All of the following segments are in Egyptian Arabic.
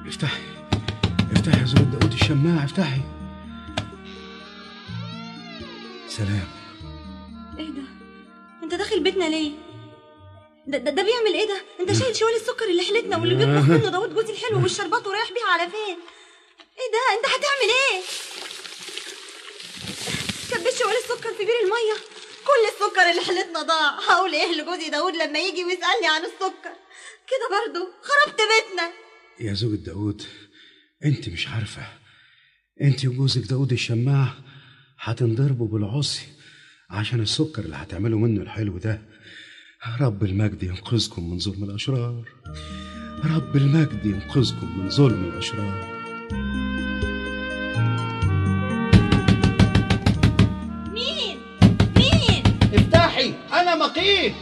افتحي افتحي يا زوج داود الشماعة افتحي سلام ايه ده انت داخل بيتنا ليه ده, ده, ده بيعمل ايه ده انت شايل شوال السكر اللي حلتنا واللي بيطبخ منه داود جوزي الحلو والشربات ورايح بيها على فين ايه ده انت هتعمل ايه كبس شوال السكر في بير الميه كل السكر اللي حلتنا ضاع هقول ايه لجوزي داود لما يجي ويسالني عن السكر كده برضو خربت بيتنا يا زوج داود انت مش عارفة انت وجوزك داود الشماع هتنضربوا بالعصي عشان السكر اللي هتعملوا منه الحلو ده رب المجد ينقذكم من ظلم الأشرار رب المجد ينقذكم من ظلم الأشرار مين مين افتحي انا مقيت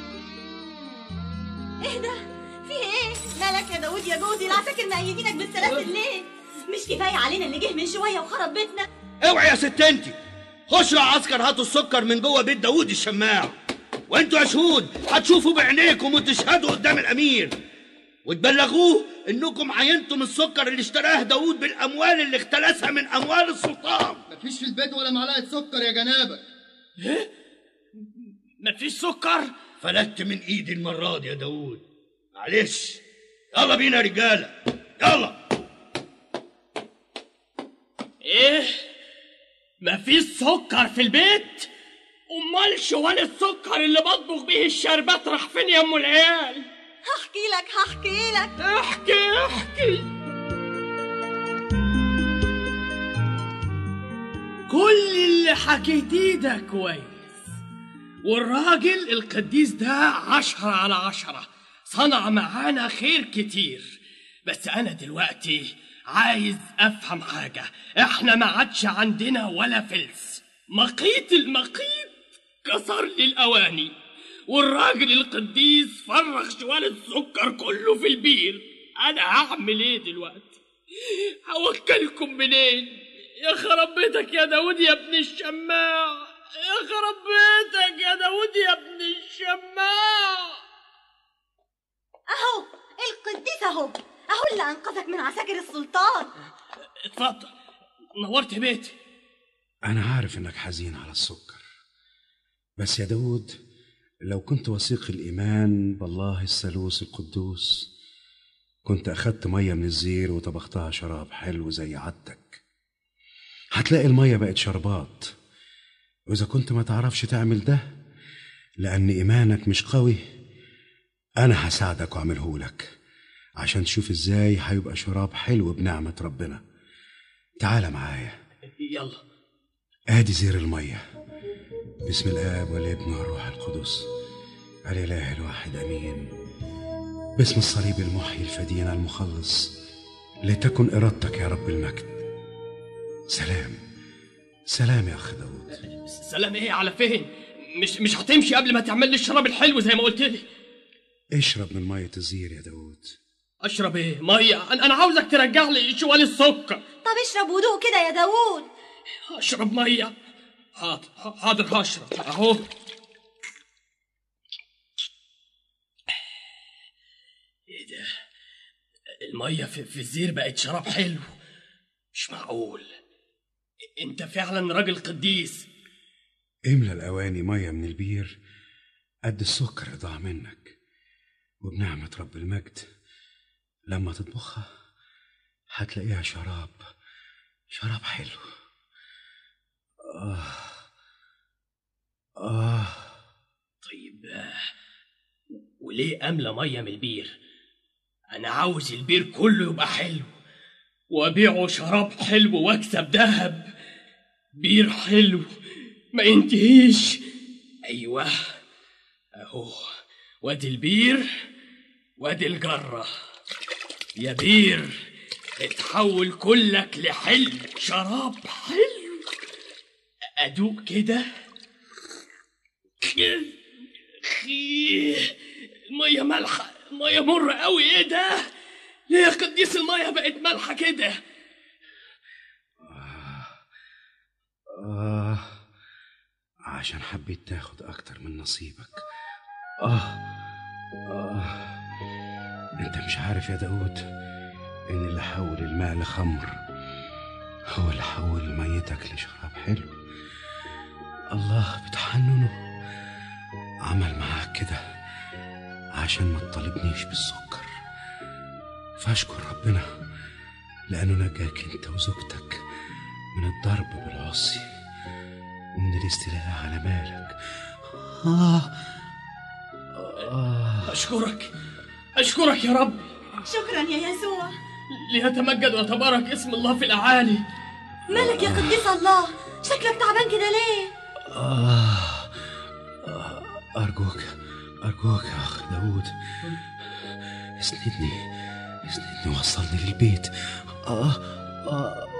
ايه ده في ايه مالك يا داود يا جوزي العساكر مأيدينك بالسلاسل ليه مش كفايه علينا اللي جه من شويه وخرب بيتنا اوعي يا ست انتي خشوا يا عسكر هاتوا السكر من جوه بيت داوود الشماع وانتوا يا شهود هتشوفوا بعينيكم وتشهدوا قدام الامير وتبلغوه انكم عينتم السكر اللي اشتراه داوود بالاموال اللي اختلسها من اموال السلطان مفيش في البيت ولا معلقه سكر يا جنابك مفيش سكر فلت من ايدي المره دي يا داوود معلش يلا بينا يا رجاله يلا ايه مفيش سكر في البيت امال شوال السكر اللي بطبخ بيه الشربات راح فين يا ام العيال هحكي لك هحكي لك احكي احكي كل اللي حكيتيه ده كويس والراجل القديس ده عشرة على عشرة صنع معانا خير كتير بس أنا دلوقتي عايز أفهم حاجة إحنا ما عادش عندنا ولا فلس مقيت المقيت كسر لي الأواني والراجل القديس فرغ شوال السكر كله في البير أنا هعمل إيه دلوقتي هوكلكم منين يا خرب بيتك يا داود يا ابن الشماع يا خرب بيتك يا داود يا ابن الشماع اهو القديس اهو اهو اللي انقذك من عساكر السلطان اتفضل نورت بيتي أنا عارف إنك حزين على السكر بس يا داود لو كنت وثيق الإيمان بالله الثالوث القدوس كنت أخدت مية من الزير وطبختها شراب حلو زي عادتك هتلاقي المية بقت شربات وإذا كنت ما تعرفش تعمل ده لأن إيمانك مش قوي أنا هساعدك وأعملهولك عشان تشوف إزاي هيبقى شراب حلو بنعمة ربنا تعال معايا يلا ادي زير الميه بسم الاب والابن والروح القدس الاله الواحد امين باسم الصليب المحيي الفدينا المخلص لتكن ارادتك يا رب المجد سلام سلام يا اخ داود سلام ايه على فين مش مش هتمشي قبل ما تعمل لي الشراب الحلو زي ما قلت لي اشرب من ميه الزير يا داود اشرب ايه ميه انا أنا عاوزك ترجع لي شوال السكر طب اشرب ودوق كده يا داوود اشرب ميه حاضر حاضر هشرب اهو ايه ده الميه في, في الزير بقت شراب حلو مش معقول انت فعلا راجل قديس املى الاواني ميه من البير قد السكر اللي ضاع منك وبنعمه رب المجد لما تطبخها هتلاقيها شراب شراب حلو آه آه طيب آه، وليه املى ميه من البير انا عاوز البير كله يبقى حلو وابيعه شراب حلو واكسب ذهب بير حلو ما ينتهيش ايوه اهو وادي البير وادي الجره يا بير اتحول كلك لحلو شراب حلو ادوق كده خي المية مالحة المية مر قوي ايه ده ليه يا قديس المية بقت مالحة كده آه عشان حبيت تاخد أكتر من نصيبك آه آه أنت مش عارف يا داود إن اللي حول الماء لخمر هو اللي حول ميتك لشراب حلو الله بتحننه عمل معاك كده عشان ما تطالبنيش بالسكر فاشكر ربنا لأنه نجاك أنت وزوجتك من الضرب بالعصي ومن الاستيلاء على مالك آه آه أشكرك أشكرك يا رب شكرا يا يسوع ليتمجد ويتبارك اسم الله في الأعالي مالك يا قديس الله شكلك تعبان كده ليه آه آه، أرجوك أرجوك يا أخ داود اسندني اسندني وصلني للبيت آه آه